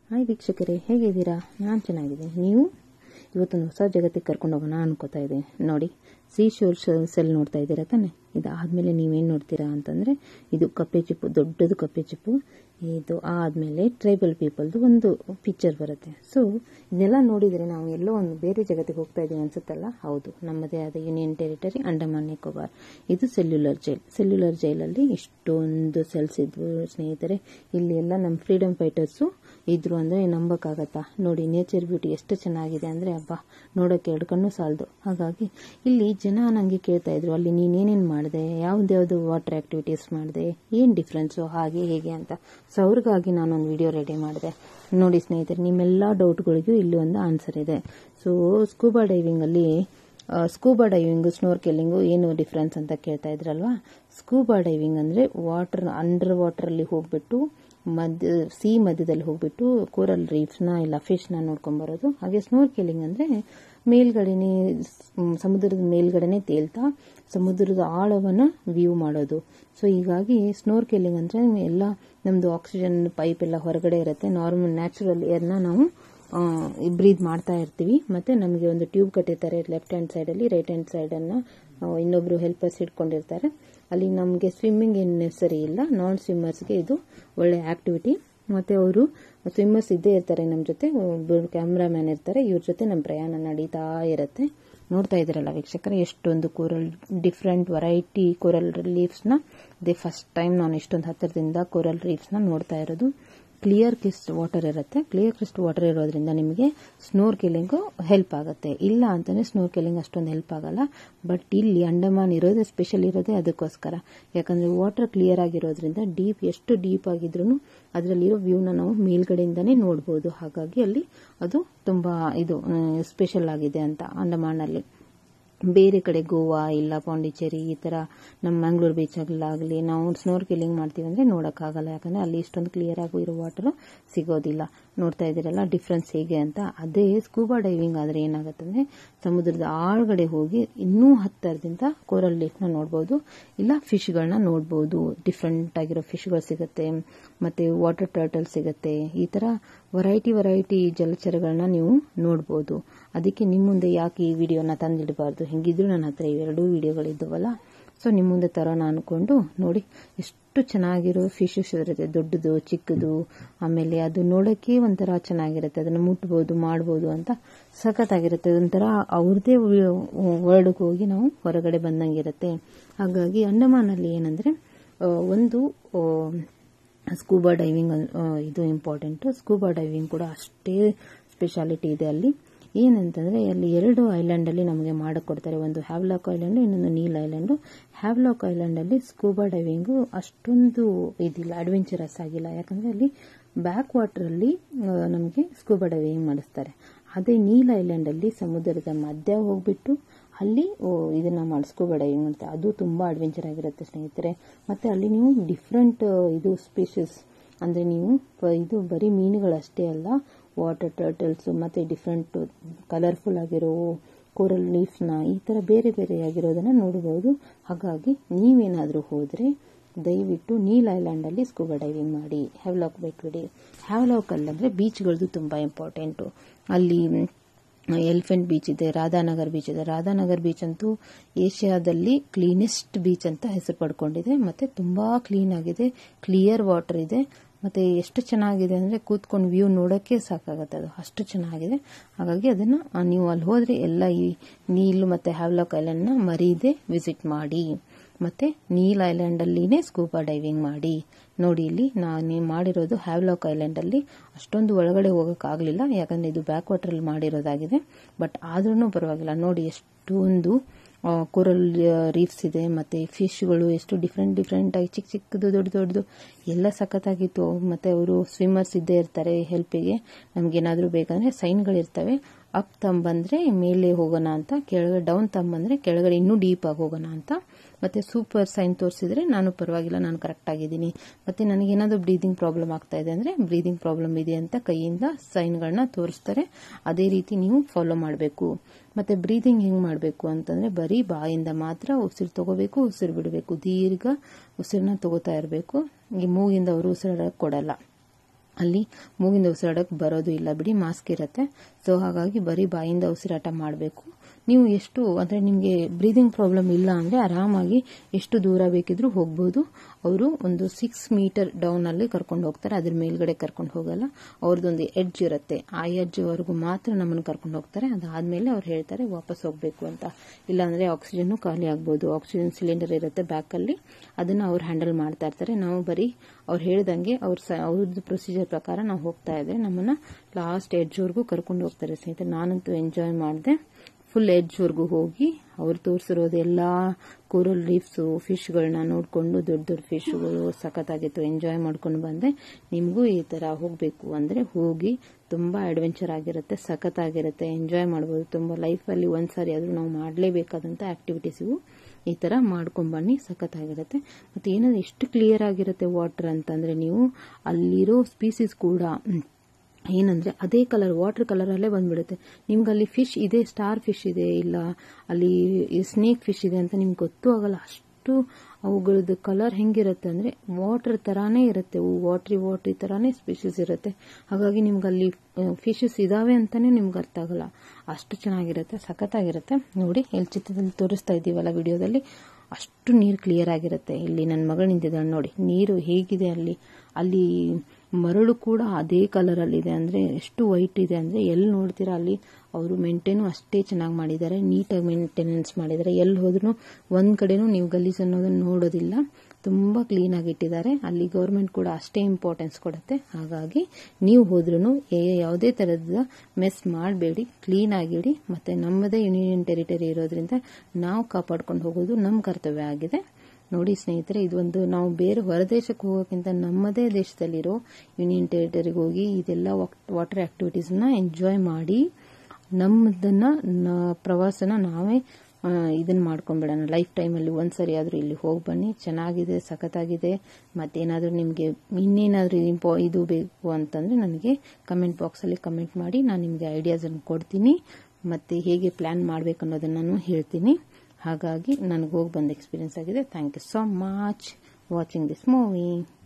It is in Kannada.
ಹಾಯ್ ವೀಕ್ಷಕರೇ ಹೇಗಿದ್ದೀರಾ ನಾನು ಚೆನ್ನಾಗಿದ್ದೀನಿ ನೀವು ಇವತ್ತೊಂದು ಹೊಸ ಜಗತ್ತಿಗೆ ಕರ್ಕೊಂಡು ಹೋಗೋಣ ಅನ್ಕೋತಾ ಇದ್ದೀನಿ ನೋಡಿ ಸೀ ಶೋರ್ ಸೆಲ್ ನೋಡ್ತಾ ಇದ್ದೀರಾ ತಾನೆ ಇದಾದಮೇಲೆ ನೀವೇನು ನೋಡ್ತೀರಾ ಅಂತಂದರೆ ಇದು ಕಪ್ಪೆ ಚಿಪ್ಪು ದೊಡ್ಡದು ಕಪ್ಪೆ ಚಿಪ್ಪು ಇದು ಆದಮೇಲೆ ಟ್ರೈಬಲ್ ಪೀಪಲ್ದು ಒಂದು ಪಿಕ್ಚರ್ ಬರುತ್ತೆ ಸೊ ಇದನ್ನೆಲ್ಲ ನೋಡಿದರೆ ನಾವು ಎಲ್ಲೋ ಒಂದು ಬೇರೆ ಜಗತ್ತಿಗೆ ಹೋಗ್ತಾ ಇದ್ದೀವಿ ಅನ್ಸುತ್ತಲ್ಲ ಹೌದು ನಮ್ಮದೇ ಆದ ಯೂನಿಯನ್ ಟೆರಿಟರಿ ಅಂಡಮಾನ್ ನಿಕೋಬಾರ್ ಇದು ಸೆಲ್ಯುಲರ್ ಜೈಲ್ ಸೆಲ್ಯುಲರ್ ಜೈಲಲ್ಲಿ ಇಷ್ಟೊಂದು ಸೆಲ್ಸ್ ಇದ್ವು ಸ್ನೇಹಿತರೆ ಇಲ್ಲಿ ಎಲ್ಲ ನಮ್ಮ ಫ್ರೀಡಮ್ ಫೈಟರ್ಸು ಇದ್ರು ಅಂದರೆ ನಂಬಕ್ಕಾಗತ್ತಾ ನೋಡಿ ನೇಚರ್ ಬ್ಯೂಟಿ ಎಷ್ಟು ಚೆನ್ನಾಗಿದೆ ಅಂದರೆ ಅಬ್ಬ ನೋಡೋಕ್ಕೆ ಎರಡು ಕಣ್ಣು ಸಾಲದು ಹಾಗಾಗಿ ಇಲ್ಲಿ ಜನ ನನಗೆ ಕೇಳ್ತಾ ಇದ್ರು ಅಲ್ಲಿ ನೀನೇನೇನು ಮಾಡಿದೆ ಯಾವ್ದ್ಯಾವ್ದು ವಾಟರ್ ಆ್ಯಕ್ಟಿವಿಟೀಸ್ ಮಾಡಿದೆ ಏನು ಡಿಫ್ರೆನ್ಸು ಹಾಗೆ ಹೇಗೆ ಅಂತ ಸೊ ಅವ್ರಿಗಾಗಿ ನಾನೊಂದು ವಿಡಿಯೋ ರೆಡಿ ಮಾಡಿದೆ ನೋಡಿ ಸ್ನೇಹಿತರೆ ನಿಮ್ಮೆಲ್ಲ ಡೌಟ್ಗಳಿಗೂ ಇಲ್ಲಿ ಒಂದು ಆನ್ಸರ್ ಇದೆ ಸೊ ಸ್ಕೂಬಾ ಡೈವಿಂಗಲ್ಲಿ ಸ್ಕೂಬಾ ಡೈವಿಂಗು ಸ್ನೋರ್ಕೆಲ್ಲಿಂಗು ಏನು ಡಿಫ್ರೆನ್ಸ್ ಅಂತ ಕೇಳ್ತಾ ಇದ್ರಲ್ವಾ ಸ್ಕೂಬಾ ಡೈವಿಂಗ್ ಅಂದರೆ ವಾಟರ್ ಅಂಡರ್ ವಾಟರಲ್ಲಿ ಹೋಗ್ಬಿಟ್ಟು ಮಧ್ಯ ಸಿ ಮಧ್ಯದಲ್ಲಿ ಹೋಗ್ಬಿಟ್ಟು ಕೋರಲ್ ರೀಫ್ಸ್ನ ಇಲ್ಲ ಫಿಶ್ನ ನೋಡ್ಕೊಂಬರೋದು ಹಾಗೆ ಸ್ನೋರ್ಕೆಲಿಂಗ್ ಅಂದರೆ ಮೇಲ್ಗಡೆನೆ ಸಮುದ್ರದ ಮೇಲ್ಗಡೆನೆ ತೇಲ್ತಾ ಸಮುದ್ರದ ಆಳವನ್ನು ವ್ಯೂ ಮಾಡೋದು ಸೊ ಹೀಗಾಗಿ ಸ್ನೋರ್ಕೆಲಿಂಗ್ ಅಂದರೆ ಎಲ್ಲ ನಮ್ಮದು ಆಕ್ಸಿಜನ್ ಪೈಪ್ ಎಲ್ಲ ಹೊರಗಡೆ ಇರುತ್ತೆ ನಾರ್ಮಲ್ ನ್ಯಾಚುರಲ್ ಏರ್ನ ನಾವು ಬ್ರೀದ್ ಮಾಡ್ತಾ ಇರ್ತೀವಿ ಮತ್ತು ನಮಗೆ ಒಂದು ಟ್ಯೂಬ್ ಕಟ್ಟಿರ್ತಾರೆ ಲೆಫ್ಟ್ ಹ್ಯಾಂಡ್ ಸೈಡಲ್ಲಿ ರೈಟ್ ಹ್ಯಾಂಡ್ ಸೈಡನ್ನು ಇನ್ನೊಬ್ಬರು ಹೆಲ್ಪರ್ಸ್ ಇಟ್ಕೊಂಡಿರ್ತಾರೆ ಅಲ್ಲಿ ನಮಗೆ ಸ್ವಿಮ್ಮಿಂಗ್ ಏನು ನೆಸರಿ ಇಲ್ಲ ನಾನ್ ಸ್ವಿಮ್ಮರ್ಸ್ಗೆ ಇದು ಒಳ್ಳೆ ಆಕ್ಟಿವಿಟಿ ಮತ್ತು ಅವರು ಸ್ವಿಮ್ಮರ್ಸ್ ಇದ್ದೇ ಇರ್ತಾರೆ ನಮ್ಮ ಜೊತೆ ಒಬ್ಬರು ಕ್ಯಾಮ್ರಾಮ್ಯಾನ್ ಇರ್ತಾರೆ ಇವ್ರ ಜೊತೆ ನಮ್ಮ ಪ್ರಯಾಣ ನಡೀತಾ ಇರುತ್ತೆ ನೋಡ್ತಾ ಇದ್ದೀರಲ್ಲ ವೀಕ್ಷಕರೇ ಎಷ್ಟೊಂದು ಕೋರಲ್ ಡಿಫ್ರೆಂಟ್ ವೆರೈಟಿ ಕೋರಲ್ ಲೀವ್ಸ್ನ ಇದೇ ಫಸ್ಟ್ ಟೈಮ್ ನಾನು ಇಷ್ಟೊಂದು ಹತ್ತಿರದಿಂದ ಕೋರಲ್ ರೀಫ್ಸ್ನ ನೋಡ್ತಾ ಇರೋದು ಕ್ಲಿಯರ್ ಕ್ರಿಸ್ಟ್ ವಾಟರ್ ಇರುತ್ತೆ ಕ್ಲಿಯರ್ ಕ್ರಿಸ್ಟ್ ವಾಟರ್ ಇರೋದ್ರಿಂದ ನಿಮಗೆ ಸ್ನೋರ್ ಕಿಲ್ಲಿಂಗು ಹೆಲ್ಪ್ ಆಗುತ್ತೆ ಇಲ್ಲ ಅಂತಲೇ ಸ್ನೋರ್ ಕಿಲ್ಲಿಂಗ್ ಅಷ್ಟೊಂದು ಹೆಲ್ಪ್ ಆಗಲ್ಲ ಬಟ್ ಇಲ್ಲಿ ಅಂಡಮಾನ್ ಇರೋದೇ ಸ್ಪೆಷಲ್ ಇರೋದೇ ಅದಕ್ಕೋಸ್ಕರ ಯಾಕಂದರೆ ವಾಟರ್ ಕ್ಲಿಯರ್ ಆಗಿರೋದ್ರಿಂದ ಡೀಪ್ ಎಷ್ಟು ಡೀಪ್ ಆಗಿದ್ರೂ ಅದರಲ್ಲಿರೋ ವ್ಯೂನ ನಾವು ಮೇಲ್ಗಡೆಯಿಂದನೇ ನೋಡ್ಬೋದು ಹಾಗಾಗಿ ಅಲ್ಲಿ ಅದು ತುಂಬ ಇದು ಸ್ಪೆಷಲ್ ಆಗಿದೆ ಅಂತ ಅಂಡಮಾನಲ್ಲಿ ಬೇರೆ ಕಡೆ ಗೋವಾ ಇಲ್ಲ ಪಾಂಡಿಚೇರಿ ಈ ಥರ ನಮ್ಮ ಮ್ಯಾಂಗ್ಳೂರ್ ಬೀಚಲ್ಲಾಗಲಿ ನಾವು ಸ್ನೋರ್ ಕಿಲ್ಲಿಂಗ್ ಮಾಡ್ತೀವಿ ಅಂದರೆ ನೋಡೋಕ್ಕಾಗಲ್ಲ ಯಾಕಂದರೆ ಅಲ್ಲಿ ಇಷ್ಟೊಂದು ಕ್ಲಿಯರ್ ಆಗಿ ಇರೋ ವಾಟರ್ ಸಿಗೋದಿಲ್ಲ ನೋಡ್ತಾ ಇದ್ದೀರಲ್ಲ ಡಿಫ್ರೆನ್ಸ್ ಹೇಗೆ ಅಂತ ಅದೇ ಸ್ಕೂಬಾ ಡೈವಿಂಗ್ ಆದರೆ ಏನಾಗುತ್ತಂದರೆ ಸಮುದ್ರದ ಆಳಗಡೆ ಹೋಗಿ ಇನ್ನೂ ಹತ್ತರದಿಂದ ಕೋರಲ್ ಲೀಫ್ನ ನೋಡ್ಬೋದು ಇಲ್ಲ ಫಿಶ್ಗಳನ್ನ ನೋಡ್ಬೋದು ಡಿಫ್ರೆಂಟ್ ಆಗಿರೋ ಫಿಶ್ಗಳು ಸಿಗುತ್ತೆ ಮತ್ತು ವಾಟರ್ ಟರ್ಟಲ್ ಸಿಗುತ್ತೆ ಈ ಥರ ವೆರೈಟಿ ವೆರೈಟಿ ಜಲಚರಗಳನ್ನ ನೀವು ನೋಡ್ಬೋದು ಅದಕ್ಕೆ ನಿಮ್ಮ ಮುಂದೆ ಯಾಕೆ ಈ ವಿಡಿಯೋನ ತಂದಿಡಬಾರ್ದು ಹಿಂಗಿದ್ರು ನನ್ನ ಹತ್ರ ಇವೆರಡೂ ವಿಡಿಯೋಗಳಿದ್ದವಲ್ಲ ಸೊ ನಿಮ್ಮ ಮುಂದೆ ತರೋಣ ಅಂದ್ಕೊಂಡು ನೋಡಿ ಎಷ್ಟು ಚೆನ್ನಾಗಿರೋ ಫಿಶಸ್ ಇರುತ್ತೆ ದೊಡ್ಡದು ಚಿಕ್ಕದು ಆಮೇಲೆ ಅದು ನೋಡೋಕ್ಕೆ ಒಂಥರ ಚೆನ್ನಾಗಿರುತ್ತೆ ಅದನ್ನು ಮುಟ್ಬೋದು ಮಾಡ್ಬೋದು ಅಂತ ಸಖತ್ತಾಗಿರುತ್ತೆ ಒಂಥರ ಅವ್ರದ್ದೇ ವರ್ಡ್ಗೆ ಹೋಗಿ ನಾವು ಹೊರಗಡೆ ಬಂದಂಗಿರುತ್ತೆ ಹಾಗಾಗಿ ಅಂಡಮಾನಲ್ಲಿ ಏನಂದರೆ ಒಂದು ಸ್ಕೂಬಾ ಡೈವಿಂಗ್ ಇದು ಇಂಪಾರ್ಟೆಂಟು ಸ್ಕೂಬಾ ಡೈವಿಂಗ್ ಕೂಡ ಅಷ್ಟೇ ಸ್ಪೆಷಾಲಿಟಿ ಇದೆ ಅಲ್ಲಿ ಏನಂತಂದರೆ ಅಲ್ಲಿ ಎರಡು ಐಲ್ಯಾಂಡಲ್ಲಿ ನಮಗೆ ಮಾಡಿಕೊಡ್ತಾರೆ ಒಂದು ಹ್ಯಾವ್ಲಾಕ್ ಐಲ್ಯಾಂಡು ಇನ್ನೊಂದು ನೀಲ್ ಐಲ್ಯಾಂಡು ಹ್ಯಾವ್ಲಾಕ್ ಐಲ್ಯಾಂಡಲ್ಲಿ ಸ್ಕೂಬಾ ಡೈವಿಂಗು ಅಷ್ಟೊಂದು ಇದಿಲ್ಲ ಅಡ್ವೆಂಚರಸ್ ಆಗಿಲ್ಲ ಯಾಕಂದರೆ ಅಲ್ಲಿ ಬ್ಯಾಕ್ ವಾಟ್ರಲ್ಲಿ ನಮಗೆ ಸ್ಕೂಬಾ ಡೈವಿಂಗ್ ಮಾಡಿಸ್ತಾರೆ ಅದೇ ನೀಲ್ ಐಲ್ಯಾಂಡಲ್ಲಿ ಸಮುದ್ರದ ಮಧ್ಯ ಹೋಗ್ಬಿಟ್ಟು ಅಲ್ಲಿ ಇದನ್ನು ಮಾಡಿ ಸ್ಕೂಬಾ ಡೈವಿಂಗ್ ಅಂತ ಅದು ತುಂಬ ಅಡ್ವೆಂಚರ್ ಆಗಿರುತ್ತೆ ಸ್ನೇಹಿತರೆ ಮತ್ತು ಅಲ್ಲಿ ನೀವು ಡಿಫ್ರೆಂಟ್ ಇದು ಸ್ಪೀಷಸ್ ಅಂದರೆ ನೀವು ಇದು ಬರೀ ಮೀನುಗಳಷ್ಟೇ ಅಲ್ಲ ವಾಟರ್ ಟರ್ಟಲ್ಸು ಮತ್ತು ಡಿಫ್ರೆಂಟ್ ಕಲರ್ಫುಲ್ ಆಗಿರೋ ಕೋರಲ್ ಲೀಫ್ನ ಈ ಥರ ಬೇರೆ ಬೇರೆ ಆಗಿರೋದನ್ನು ನೋಡ್ಬೋದು ಹಾಗಾಗಿ ನೀವೇನಾದರೂ ಹೋದರೆ ದಯವಿಟ್ಟು ನೀಲ್ ಐಲ್ಯಾಂಡಲ್ಲಿ ಸ್ಕೂಬಾ ಡೈವಿಂಗ್ ಮಾಡಿ ಹ್ಯಾವ್ಲಾಕ್ ಬಿಟ್ಬಿಡಿ ಹ್ಯಾವ್ಲಾಕಲ್ಲಿ ಅಂದರೆ ಬೀಚ್ಗಳದ್ದು ತುಂಬ ಇಂಪಾರ್ಟೆಂಟು ಅಲ್ಲಿ ಎಲಿಫೆಂಟ್ ಬೀಚ್ ಇದೆ ರಾಧಾನಗರ್ ಬೀಚ್ ಇದೆ ರಾಧಾನಗರ್ ಬೀಚ್ ಅಂತೂ ಏಷ್ಯಾದಲ್ಲಿ ಕ್ಲೀನೆಸ್ಟ್ ಬೀಚ್ ಅಂತ ಹೆಸರು ಪಡ್ಕೊಂಡಿದೆ ಮತ್ತು ತುಂಬ ಕ್ಲೀನ್ ಆಗಿದೆ ಕ್ಲಿಯರ್ ವಾಟರ್ ಇದೆ ಮತ್ತು ಎಷ್ಟು ಚೆನ್ನಾಗಿದೆ ಅಂದರೆ ಕೂತ್ಕೊಂಡು ವ್ಯೂ ನೋಡೋಕ್ಕೆ ಸಾಕಾಗುತ್ತೆ ಅದು ಅಷ್ಟು ಚೆನ್ನಾಗಿದೆ ಹಾಗಾಗಿ ಅದನ್ನು ನೀವು ಅಲ್ಲಿ ಹೋದರೆ ಎಲ್ಲ ಈ ನೀಲು ಮತ್ತು ಹ್ಯಾವ್ಲಾಕ್ ಐಲ್ಯಾಂಡ್ನ ಮರೀದೆ ವಿಸಿಟ್ ಮಾಡಿ ಮತ್ತು ನೀಲ್ ಐಲ್ಯಾಂಡಲ್ಲಿನೇ ಸ್ಕೂಬಾ ಡೈವಿಂಗ್ ಮಾಡಿ ನೋಡಿ ಇಲ್ಲಿ ನಾನು ಮಾಡಿರೋದು ಹ್ಯಾವ್ಲಾಕ್ ಐಲ್ಯಾಂಡಲ್ಲಿ ಅಷ್ಟೊಂದು ಒಳಗಡೆ ಹೋಗೋಕ್ಕಾಗಲಿಲ್ಲ ಯಾಕಂದರೆ ಇದು ಬ್ಯಾಕ್ ವಾಟ್ರಲ್ಲಿ ಮಾಡಿರೋದಾಗಿದೆ ಬಟ್ ಆದ್ರೂ ಪರವಾಗಿಲ್ಲ ನೋಡಿ ಎಷ್ಟೊಂದು ಕೋರಲ್ ರೀಫ್ಸ್ ಇದೆ ಮತ್ತು ಫಿಶ್ಗಳು ಎಷ್ಟು ಡಿಫ್ರೆಂಟ್ ಡಿಫ್ರೆಂಟಾಗಿ ಚಿಕ್ಕ ಚಿಕ್ಕದು ದೊಡ್ಡ ದೊಡ್ಡದು ಎಲ್ಲ ಸಖತ್ತಾಗಿತ್ತು ಮತ್ತು ಅವರು ಸ್ವಿಮ್ಮರ್ಸ್ ಇದ್ದೇ ಇರ್ತಾರೆ ಹೆಲ್ಪಿಗೆ ನಮಗೇನಾದರೂ ಬೇಕಂದರೆ ಸೈನ್ಗಳಿರ್ತವೆ ಅಪ್ ತಂಬಂದರೆ ಮೇಲೆ ಹೋಗೋಣ ಅಂತ ಕೆಳಗಡೆ ಡೌನ್ ತಂಬಂದರೆ ಕೆಳಗಡೆ ಇನ್ನೂ ಡೀಪಾಗಿ ಹೋಗೋಣ ಅಂತ ಮತ್ತು ಸೂಪರ್ ಸೈನ್ ತೋರಿಸಿದ್ರೆ ನಾನು ಪರವಾಗಿಲ್ಲ ನಾನು ಕರೆಕ್ಟ್ ಆಗಿದ್ದೀನಿ ಮತ್ತು ನನಗೇನಾದರೂ ಬ್ರೀದಿಂಗ್ ಪ್ರಾಬ್ಲಮ್ ಆಗ್ತಾ ಇದೆ ಅಂದರೆ ಬ್ರೀದಿಂಗ್ ಪ್ರಾಬ್ಲಮ್ ಇದೆ ಅಂತ ಕೈಯಿಂದ ಸೈನ್ಗಳನ್ನ ತೋರಿಸ್ತಾರೆ ಅದೇ ರೀತಿ ನೀವು ಫಾಲೋ ಮಾಡಬೇಕು ಮತ್ತು ಬ್ರೀದಿಂಗ್ ಹೆಂಗೆ ಮಾಡಬೇಕು ಅಂತಂದರೆ ಬರೀ ಬಾಯಿಂದ ಮಾತ್ರ ಉಸಿರು ತಗೋಬೇಕು ಉಸಿರು ಬಿಡಬೇಕು ದೀರ್ಘ ಉಸಿರನ್ನ ತಗೋತಾ ಇರಬೇಕು ಈ ಮೂಗಿಂದ ಅವರು ಉಸಿರಾಡಕ್ಕೆ ಕೊಡಲ್ಲ ಅಲ್ಲಿ ಮೂಗಿಂದ ಉಸಿರಾಡಕ್ಕೆ ಬರೋದು ಇಲ್ಲ ಬಿಡಿ ಮಾಸ್ಕ್ ಇರುತ್ತೆ ಸೊ ಹಾಗಾಗಿ ಬರೀ ಬಾಯಿಂದ ಉಸಿರಾಟ ಮಾಡಬೇಕು ನೀವು ಎಷ್ಟು ಅಂದರೆ ನಿಮಗೆ ಬ್ರೀದಿಂಗ್ ಪ್ರಾಬ್ಲಮ್ ಇಲ್ಲ ಅಂದರೆ ಆರಾಮಾಗಿ ಎಷ್ಟು ದೂರ ಬೇಕಿದ್ರೂ ಹೋಗ್ಬೋದು ಅವರು ಒಂದು ಸಿಕ್ಸ್ ಮೀಟರ್ ಡೌನಲ್ಲಿ ಕರ್ಕೊಂಡು ಹೋಗ್ತಾರೆ ಅದ್ರ ಮೇಲ್ಗಡೆ ಕರ್ಕೊಂಡು ಹೋಗಲ್ಲ ಅವ್ರದ್ದೊಂದು ಎಡ್ಜ್ ಇರುತ್ತೆ ಆ ಎಡ್ಜ್ವರೆಗೂ ಮಾತ್ರ ನಮ್ಮನ್ನು ಕರ್ಕೊಂಡು ಹೋಗ್ತಾರೆ ಅದಾದಮೇಲೆ ಅವ್ರು ಹೇಳ್ತಾರೆ ವಾಪಸ್ ಹೋಗಬೇಕು ಅಂತ ಇಲ್ಲಾಂದರೆ ಆಕ್ಸಿಜನ್ನು ಖಾಲಿ ಆಗ್ಬೋದು ಆಕ್ಸಿಜನ್ ಸಿಲಿಂಡರ್ ಇರುತ್ತೆ ಬ್ಯಾಕಲ್ಲಿ ಅದನ್ನು ಅವ್ರು ಹ್ಯಾಂಡಲ್ ಮಾಡ್ತಾ ಇರ್ತಾರೆ ನಾವು ಬರೀ ಅವ್ರು ಹೇಳ್ದಂಗೆ ಅವ್ರ ಸ ಅವ್ರದ್ದು ಪ್ರೊಸೀಜರ್ ಪ್ರಕಾರ ನಾವು ಹೋಗ್ತಾ ಇದ್ರೆ ನಮ್ಮನ್ನು ಲಾಸ್ಟ್ ಎಡ್ಜ್ವರೆಗೂ ಕರ್ಕೊಂಡು ಹೋಗ್ತಾರೆ ಸ್ನೇಹಿತರೆ ನಾನಂತೂ ಎಂಜಾಯ್ ಮಾಡಿದೆ ಫುಲ್ ಎಡ್ಜ್ವರೆಗೂ ಹೋಗಿ ಅವ್ರು ತೋರಿಸಿರೋದು ಎಲ್ಲ ಕೋರಲ್ ರೀಫ್ಸು ಫಿಶ್ಗಳನ್ನ ನೋಡಿಕೊಂಡು ದೊಡ್ಡ ದೊಡ್ಡ ಫಿಶ್ಗಳು ಸಖತ್ತಾಗಿತ್ತು ಎಂಜಾಯ್ ಮಾಡ್ಕೊಂಡು ಬಂದೆ ನಿಮಗೂ ಈ ಥರ ಹೋಗಬೇಕು ಅಂದರೆ ಹೋಗಿ ತುಂಬ ಅಡ್ವೆಂಚರ್ ಆಗಿರುತ್ತೆ ಸಖತ್ತಾಗಿರುತ್ತೆ ಎಂಜಾಯ್ ಮಾಡ್ಬೋದು ತುಂಬ ಲೈಫಲ್ಲಿ ಒಂದು ಸಾರಿ ಆದರೂ ನಾವು ಮಾಡಲೇಬೇಕಾದಂಥ ಆ್ಯಕ್ಟಿವಿಟೀಸ್ ಇವು ಈ ಥರ ಮಾಡ್ಕೊಂಡು ಬನ್ನಿ ಸಖತ್ತಾಗಿರುತ್ತೆ ಮತ್ತು ಏನಾದ್ರು ಎಷ್ಟು ಕ್ಲಿಯರ್ ಆಗಿರುತ್ತೆ ವಾಟರ್ ಅಂತಂದರೆ ನೀವು ಅಲ್ಲಿರೋ ಸ್ಪೀಸೀಸ್ ಕೂಡ ಏನಂದ್ರೆ ಅದೇ ಕಲರ್ ವಾಟರ್ ಕಲರಲ್ಲೇ ಬಂದ್ಬಿಡುತ್ತೆ ನಿಮ್ಗೆ ಅಲ್ಲಿ ಫಿಶ್ ಇದೆ ಸ್ಟಾರ್ ಫಿಶ್ ಇದೆ ಇಲ್ಲ ಅಲ್ಲಿ ಸ್ನೇಕ್ ಫಿಶ್ ಇದೆ ಅಂತ ನಿಮ್ಗೆ ಗೊತ್ತೂ ಆಗಲ್ಲ ಅಷ್ಟು ಅವುಗಳದ್ದು ಕಲರ್ ಹೆಂಗಿರುತ್ತೆ ಅಂದರೆ ವಾಟರ್ ಥರಾನೇ ಇರುತ್ತೆ ಅವು ವಾಟ್ರಿ ವಾಟ್ರಿ ಥರಾನೇ ಸ್ಪೀಷೀಸ್ ಇರುತ್ತೆ ಹಾಗಾಗಿ ನಿಮ್ಗೆ ಅಲ್ಲಿ ಫಿಶಸ್ ಇದಾವೆ ಅಂತಾನೆ ನಿಮ್ಗೆ ಅರ್ಥ ಆಗಲ್ಲ ಅಷ್ಟು ಚೆನ್ನಾಗಿರುತ್ತೆ ಸಖತ್ತಾಗಿರುತ್ತೆ ನೋಡಿ ಇಲ್ಲಿ ಚಿತ್ರದಲ್ಲಿ ತೋರಿಸ್ತಾ ಇದ್ದೀವಲ್ಲ ವಿಡಿಯೋದಲ್ಲಿ ಅಷ್ಟು ನೀರು ಕ್ಲಿಯರ್ ಆಗಿರುತ್ತೆ ಇಲ್ಲಿ ನನ್ನ ಮಗಳು ನಿಂತಿದ್ದಾಳೆ ನೋಡಿ ನೀರು ಹೇಗಿದೆ ಅಲ್ಲಿ ಅಲ್ಲಿ ಮರಳು ಕೂಡ ಅದೇ ಕಲರಲ್ಲಿದೆ ಅಂದರೆ ಎಷ್ಟು ವೈಟ್ ಇದೆ ಅಂದರೆ ಎಲ್ಲಿ ನೋಡ್ತೀರಾ ಅಲ್ಲಿ ಅವರು ಮೇಂಟೈನು ಅಷ್ಟೇ ಚೆನ್ನಾಗಿ ಮಾಡಿದ್ದಾರೆ ನೀಟಾಗಿ ಮೇಂಟೆನೆನ್ಸ್ ಮಾಡಿದ್ದಾರೆ ಎಲ್ಲಿ ಹೋದ್ರೂ ಒಂದು ಕಡೆನೂ ನೀವು ಗಲೀಜು ಅನ್ನೋದನ್ನು ನೋಡೋದಿಲ್ಲ ತುಂಬ ಕ್ಲೀನಾಗಿ ಇಟ್ಟಿದ್ದಾರೆ ಅಲ್ಲಿ ಗೌರ್ಮೆಂಟ್ ಕೂಡ ಅಷ್ಟೇ ಇಂಪಾರ್ಟೆನ್ಸ್ ಕೊಡುತ್ತೆ ಹಾಗಾಗಿ ನೀವು ಹೋದ್ರೂ ಯಾವುದೇ ಥರದ ಮೆಸ್ ಮಾಡಬೇಡಿ ಕ್ಲೀನಾಗಿಡಿ ಮತ್ತು ನಮ್ಮದೇ ಯೂನಿಯನ್ ಟೆರಿಟರಿ ಇರೋದ್ರಿಂದ ನಾವು ಕಾಪಾಡ್ಕೊಂಡು ಹೋಗೋದು ನಮ್ಮ ಕರ್ತವ್ಯ ಆಗಿದೆ ನೋಡಿ ಸ್ನೇಹಿತರೆ ಇದೊಂದು ನಾವು ಬೇರೆ ಹೊರದೇಶಕ್ಕೆ ಹೋಗೋಕ್ಕಿಂತ ನಮ್ಮದೇ ದೇಶದಲ್ಲಿರೋ ಯೂನಿಯನ್ ಟೆರಿಟರಿಗೆ ಹೋಗಿ ಇದೆಲ್ಲ ವಾಟರ್ ಆಕ್ಟಿವಿಟೀಸ್ನ ಎಂಜಾಯ್ ಮಾಡಿ ನಮ್ಮದನ್ನ ಪ್ರವಾಸನ ನಾವೇ ಇದನ್ನ ಮಾಡ್ಕೊಂಡ್ಬಿಡೋಣ ಲೈಫ್ ಟೈಮಲ್ಲಿ ಒಂದ್ಸರಿ ಆದರೂ ಇಲ್ಲಿ ಹೋಗಿ ಬನ್ನಿ ಚೆನ್ನಾಗಿದೆ ಸಖತ್ತಾಗಿದೆ ಮತ್ತೇನಾದರೂ ನಿಮಗೆ ಇನ್ನೇನಾದರೂ ಇಂಪೋ ಇದು ಬೇಕು ಅಂತಂದರೆ ನನಗೆ ಕಮೆಂಟ್ ಬಾಕ್ಸಲ್ಲಿ ಕಮೆಂಟ್ ಮಾಡಿ ನಾನು ನಿಮಗೆ ಐಡಿಯಾಸನ್ನು ಕೊಡ್ತೀನಿ ಮತ್ತು ಹೇಗೆ ಪ್ಲ್ಯಾನ್ ಮಾಡಬೇಕು ಅನ್ನೋದನ್ನು ನಾನು ಹೇಳ್ತೀನಿ ಹಾಗಾಗಿ ನನಗೆ ಹೋಗಿ ಬಂದ ಎಕ್ಸ್ಪೀರಿಯನ್ಸ್ ಆಗಿದೆ thank you so much watching this movie